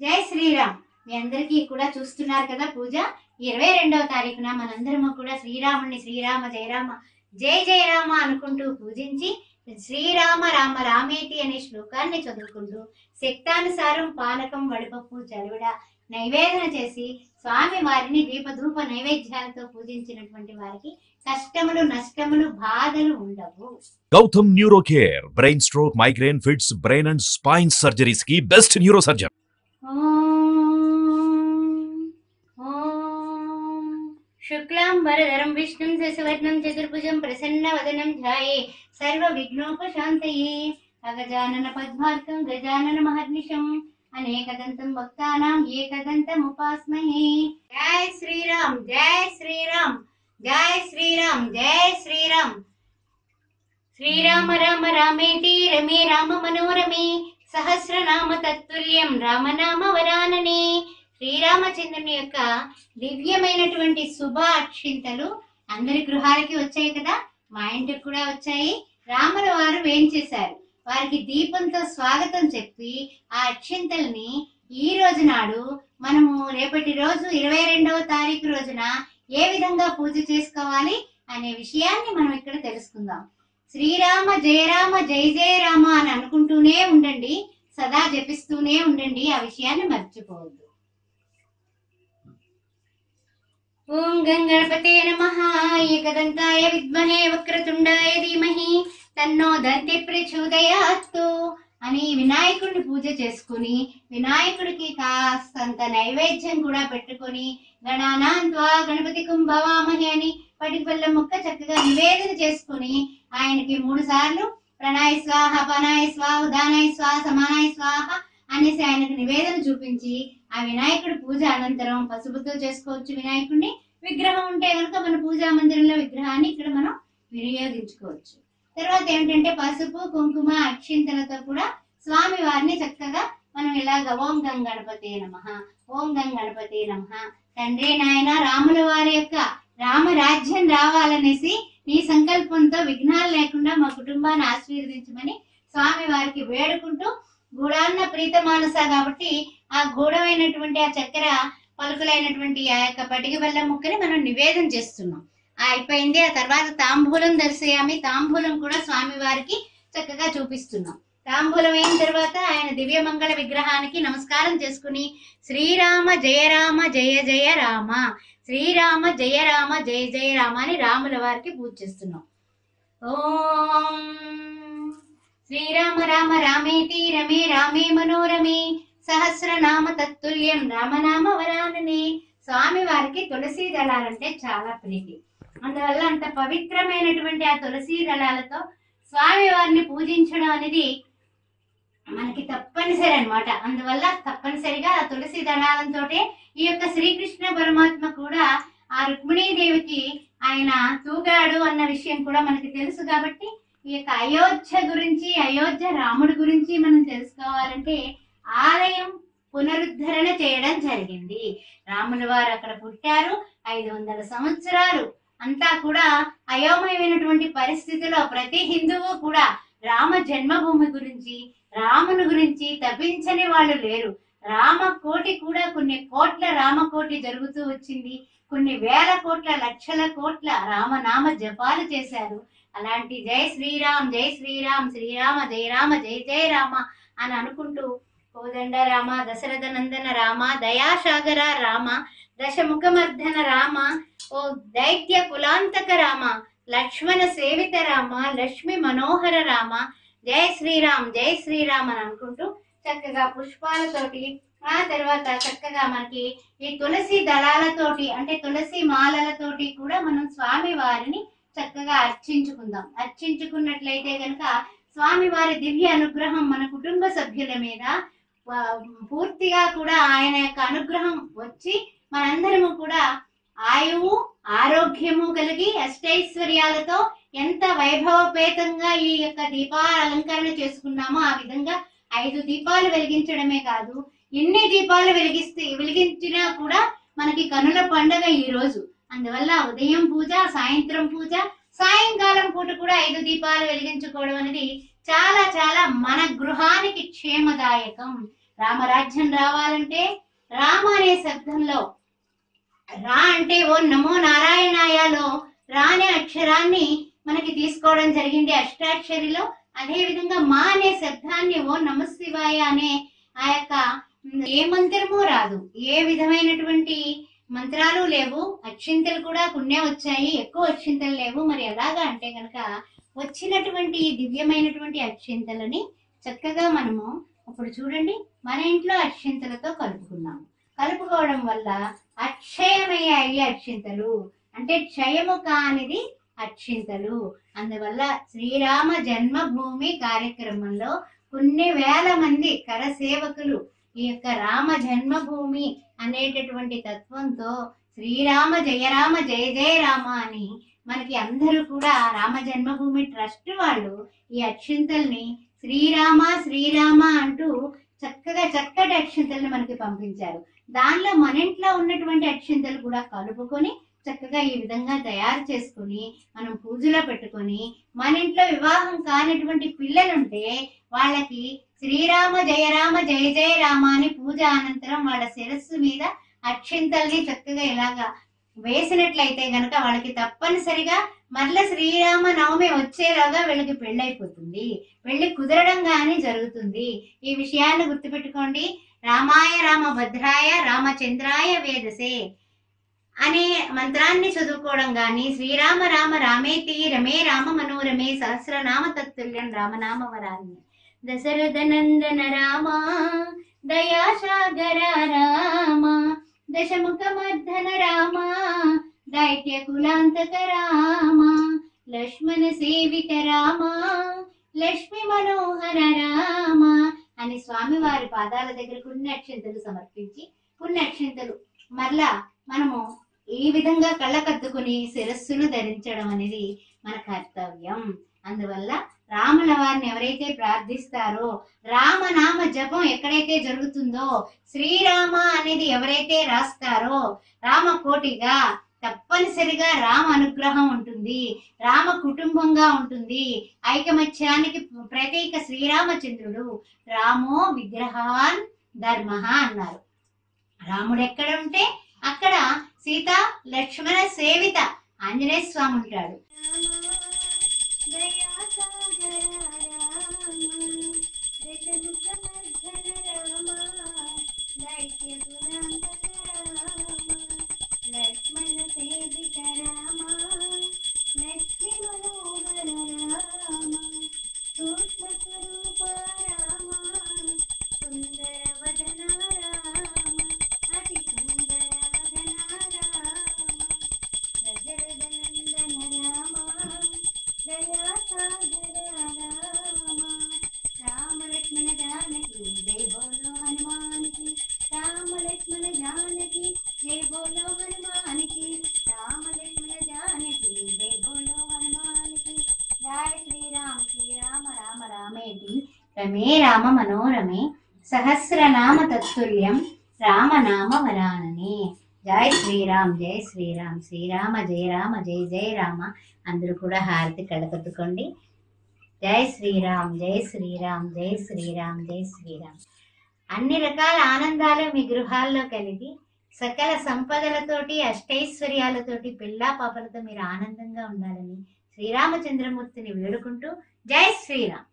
జై శ్రీరామ్ మీ అందరికీ కూడా చూస్తున్నారు కదా పూజ ఇరవై రెండవ తారీఖున మనందరము కూడా శ్రీరాముని శ్రీరామ జయరామ జై జయరామ అనుకుంటూ పూజించి శ్రీరామ రామ రామేతి అనే శ్లోకాన్ని చదువుకుంటూ శక్తానుసారం పానకం వడిపప్పు చరువిడ నైవేదన చేసి స్వామి వారిని దీపధూప నైవేద్యాలతో పూజించినటువంటి వారికి కష్టములు నష్టములు బాధలు ఉండవు Gautam neuro care brain stroke migraine fits brain and spine surgeries కి బెస్ట్ న్యూరో సర్జన్ ఓం శుక్లాం వరదరం విష్ణుం శశివర్ణం చతుర్భుజం ప్రసన్నవదనం ధ్యాయే సర్వ విఘ్నోపశాంతయే అగజానన పద్మార్కం గజానన మహర్నిశం అనేకదంతం భక్తానాం ఏకదంతం ఉపాస్మహే జై శ్రీరామ్ జై శ్రీరామ్ జై శ్రీరామ్ జై శ్రీరామ్ శ్రీరామ రామ రామేతి రమే రామ మనోరమే సహస్రనామ తత్తుల్యం రామనామ వరాననే శ్రీరామచంద్రుని యొక్క దివ్యమైనటువంటి శుభ అక్షింతలు అందరి గృహాలకి వచ్చాయి కదా మా ఇంటికి కూడా వచ్చాయి రాముల వారు వేయించేశారు వారికి దీపంతో స్వాగతం చెప్పి ఆ అక్షింతల్ని ఈ రోజు నాడు మనము రేపటి రోజు ఇరవై రెండవ తారీఖు రోజున ఏ విధంగా పూజ చేసుకోవాలి అనే విషయాన్ని మనం ఇక్కడ తెలుసుకుందాం శ్రీరామ జయరామ జయ జయ రామ అని అనుకుంటూనే ఉండండి సదా జపిస్తూనే ఉండండి ఆ విషయాన్ని మర్చిపోవద్దు ఓం గంగణపతే నమ ఏకదంతాయ విద్మహే వక్రతుండాయ ధీమహి తన్నో దంతి ప్రచోదయాత్తు అని వినాయకుడిని పూజ చేసుకుని వినాయకుడికి కాస్తంత నైవేద్యం కూడా పెట్టుకొని గణానాంత్వా గణపతి కుంభవామహి అని పటికి బెల్లం ముక్క చక్కగా నివేదన చేసుకుని ఆయనకి మూడు సార్లు ప్రణాయ స్వాహ పనాయ స్వాహ ఉదానాయ స్వాహ సమానాయ స్వాహ అనేసి ఆయనకు నివేదన చూపించి ఆ వినాయకుడి పూజ అనంతరం పసుపుతో చేసుకోవచ్చు వినాయకుడిని విగ్రహం ఉంటే కనుక మన పూజా మందిరంలో విగ్రహాన్ని ఇక్కడ మనం వినియోగించుకోవచ్చు తర్వాత ఏంటంటే పసుపు కుంకుమ అక్షింతలతో కూడా స్వామి వారిని చక్కగా మనం ఇలాగ ఓం గం గణపతి నమ ఓం గం గణపతి నమ తండ్రి నాయన రాముల వారి యొక్క రామరాజ్యం రావాలనేసి నీ సంకల్పంతో విఘ్నాలు లేకుండా మా కుటుంబాన్ని ఆశీర్వదించమని స్వామి వారికి వేడుకుంటూ గూడాన్న ప్రీత మానస కాబట్టి ఆ గూఢమైనటువంటి ఆ చక్కెర పలుకులైనటువంటి ఆ యొక్క పటిక బెల్లం ముక్కని మనం నివేదన చేస్తున్నాం ఆ అయిపోయింది ఆ తర్వాత తాంబూలం దర్శయామి తాంబూలం కూడా స్వామి వారికి చక్కగా చూపిస్తున్నాం తాంబూలం అయిన తర్వాత ఆయన దివ్య మంగళ విగ్రహానికి నమస్కారం చేసుకుని శ్రీరామ జయ రామ జయ జయ రామ శ్రీరామ జయ రామ జయ జయ రామ అని రాముల వారికి పూజ చేస్తున్నాం ఓం శ్రీరామ రామ రామేతి రమే రామే మనోరమే సహస్రనామ తత్తుల్యం రామనామ వరాననే స్వామి వారికి తులసి దళాలంటే చాలా ప్రీతి అందువల్ల అంత పవిత్రమైనటువంటి ఆ తులసి దళాలతో స్వామి వారిని పూజించడం అనేది మనకి తప్పనిసరి అన్నమాట అందువల్ల తప్పనిసరిగా ఆ తులసి దళాలంతో ఈ యొక్క శ్రీకృష్ణ పరమాత్మ కూడా ఆ రుక్మిణీదేవికి ఆయన తూగాడు అన్న విషయం కూడా మనకి తెలుసు కాబట్టి ఈ యొక్క అయోధ్య గురించి అయోధ్య రాముడి గురించి మనం తెలుసుకోవాలంటే ఆలయం పునరుద్ధరణ చేయడం జరిగింది రాముల వారు అక్కడ పుట్టారు ఐదు వందల సంవత్సరాలు అంతా కూడా అయోమయమైనటువంటి పరిస్థితిలో ప్రతి హిందువు కూడా రామ జన్మభూమి గురించి రాముని గురించి తప్పించని వాళ్ళు లేరు రామ కోటి కూడా కొన్ని కోట్ల రామకోటి జరుగుతూ వచ్చింది కొన్ని వేల కోట్ల లక్షల కోట్ల రామనామ జపాలు చేశారు అలాంటి జై శ్రీరామ్ జై శ్రీరామ్ శ్రీరామ జయ రామ జయ జయ రామ అని అనుకుంటూ కోదండ రామ దశరథ నందన రామ దయాసాగర రామ దశముఖమర్ధన రామ ఓ దైత్య కులాంతక రామ లక్ష్మణ సేవిత రామ లక్ష్మి మనోహర రామ జై శ్రీరామ్ జై శ్రీరామ్ అని అనుకుంటూ చక్కగా పుష్పాలతోటి ఆ తర్వాత చక్కగా మనకి ఈ తులసి దళాలతోటి అంటే తులసి మాలలతోటి కూడా మనం స్వామి వారిని చక్కగా అర్చించుకుందాం అర్చించుకున్నట్లయితే కనుక స్వామి వారి దివ్య అనుగ్రహం మన కుటుంబ సభ్యుల మీద ఆ, పూర్తిగా కూడా ఆయన యొక్క అనుగ్రహం వచ్చి మనందరము కూడా ఆయువు ఆరోగ్యము కలిగి అష్టైశ్వర్యాలతో ఎంత వైభవపేతంగా ఈ యొక్క దీపాల అలంకరణ చేసుకున్నామో ఆ విధంగా ఐదు దీపాలు వెలిగించడమే కాదు ఎన్ని దీపాలు వెలిగిస్తే వెలిగించినా కూడా మనకి కనుల పండగ ఈ రోజు అందువల్ల ఉదయం పూజ సాయంత్రం పూజ సాయంకాలం పూట కూడా ఐదు దీపాలు వెలిగించుకోవడం అనేది చాలా చాలా మన గృహానికి క్షేమదాయకం రామరాజ్యం రావాలంటే రామ అనే శబ్దంలో రా అంటే ఓ నమో నారాయణాయలో రా అనే అక్షరాన్ని మనకి తీసుకోవడం జరిగింది అష్టాక్షరిలో అదే విధంగా మా అనే శబ్దాన్ని ఓ నమ శివాయ అనే ఆ యొక్క ఉమ్, ఏ మంత్రము రాదు ఏ విధమైనటువంటి మంత్రాలు లేవు అక్షింతలు కూడా కొన్నే వచ్చాయి ఎక్కువ అక్షింతలు లేవు మరి ఎలాగా అంటే గనక వచ్చినటువంటి ఈ దివ్యమైనటువంటి అక్షింతలని చక్కగా మనము ఇప్పుడు చూడండి మన ఇంట్లో అక్షింతలతో కలుపుకున్నాము కలుపుకోవడం వల్ల అక్షయమయ్యాయి అక్షింతలు అంటే క్షయము కానిది అక్షింతలు అందువల్ల శ్రీరామ జన్మభూమి కార్యక్రమంలో కొన్ని వేల మంది కరసేవకులు ఈ యొక్క రామ జన్మభూమి అనేటటువంటి తత్వంతో శ్రీరామ జయ రామ జయ జయ రామ అని మనకి అందరూ కూడా రామ జన్మభూమి ట్రస్ట్ వాళ్ళు ఈ అక్షింతల్ని శ్రీరామ శ్రీరామ అంటూ చక్కగా చక్కటి అక్షింతల్ని మనకి పంపించారు దానిలో మన ఇంట్లో ఉన్నటువంటి అక్షింతలు కూడా కలుపుకొని చక్కగా ఈ విధంగా తయారు చేసుకుని మనం పూజలో పెట్టుకొని మన ఇంట్లో వివాహం కానటువంటి పిల్లలుంటే వాళ్ళకి శ్రీరామ జయ రామ జయ జయ రామ అని పూజ అనంతరం వాళ్ళ శిరస్సు మీద అక్షింతల్ని చక్కగా ఇలాగా వేసినట్లయితే గనక వాళ్ళకి తప్పనిసరిగా మరల శ్రీరామ నవమి వచ్చేలాగా వీళ్ళకి పెళ్ళైపోతుంది పెళ్లి కుదరడం గాని జరుగుతుంది ఈ విషయాన్ని గుర్తుపెట్టుకోండి రామాయ రామ భద్రాయ రామచంద్రాయ వేదసే అనే మంత్రాన్ని చదువుకోవడం గాని శ్రీరామ రామ రామేతి రమే రామ మనోరమే సహస్రనామ తత్తుల్యం రామనామ వరాన్ని దశరథ నందన రామ దయాసాగర రామ దశముఖ మర్దన రామ దైత్య కులాంతక రామ లక్ష్మణ సేవిత రామ లక్ష్మి మనోహర రామ అని స్వామివారి పాదాల దగ్గర పుణ్యక్షంతలు సమర్పించి పుణ్యక్షంతలు మరలా మనము ఈ విధంగా కళ్ళకద్దుకుని శిరస్సును ధరించడం అనేది మన కర్తవ్యం అందువల్ల రాముల వారిని ఎవరైతే ప్రార్థిస్తారో రామనామ జపం ఎక్కడైతే జరుగుతుందో శ్రీరామ అనేది ఎవరైతే రాస్తారో రామ కోటిగా తప్పనిసరిగా రామ అనుగ్రహం ఉంటుంది రామ కుటుంబంగా ఉంటుంది ఐకమత్యానికి ప్రతీక శ్రీరామచంద్రుడు రామో విగ్రహాన్ ధర్మ అన్నారు రాముడు ఎక్కడ ఉంటే అక్కడ సీత లక్ష్మణ సేవిత ఆంజనేయ స్వామి ఉంటాడు లక్ష్మణ సేవిత రామ లక్ష్మి మనోహర రామ సూక్ష్మ స్వరూప రామ సుందర వదన రామ అతి సుందర వదన రామ దశరథనందన రామ దయాసాగర రామ రామ లక్ష్మణ జానకి జై బోలో హనుమానికి రామ లక్ష్మణ జానకి జై బోలో హనుమానికి రామ లక్ష్మణ జానకి జై బోలో హనుమానికి జై శ్రీరామ్ శ్రీరామ రామ రామేటి రమే రామ మనోరమే సహస్రనామ తత్తుల్యం రామనామ వరాననే జై శ్రీరామ్ జై శ్రీరామ్ శ్రీరామ జయ రామ జయ జయ రామ అందరూ కూడా హారతి కళ్ళకత్తుకోండి జై శ్రీరామ్ జై శ్రీరామ్ జై శ్రీరామ్ జై శ్రీరామ్ అన్ని రకాల ఆనందాలు మీ గృహాల్లో కలిగి సకల సంపదలతోటి అష్టైశ్వర్యాలతోటి పిల్లా పాపలతో మీరు ఆనందంగా ఉండాలని శ్రీరామచంద్రమూర్తిని వేడుకుంటూ జై శ్రీరామ్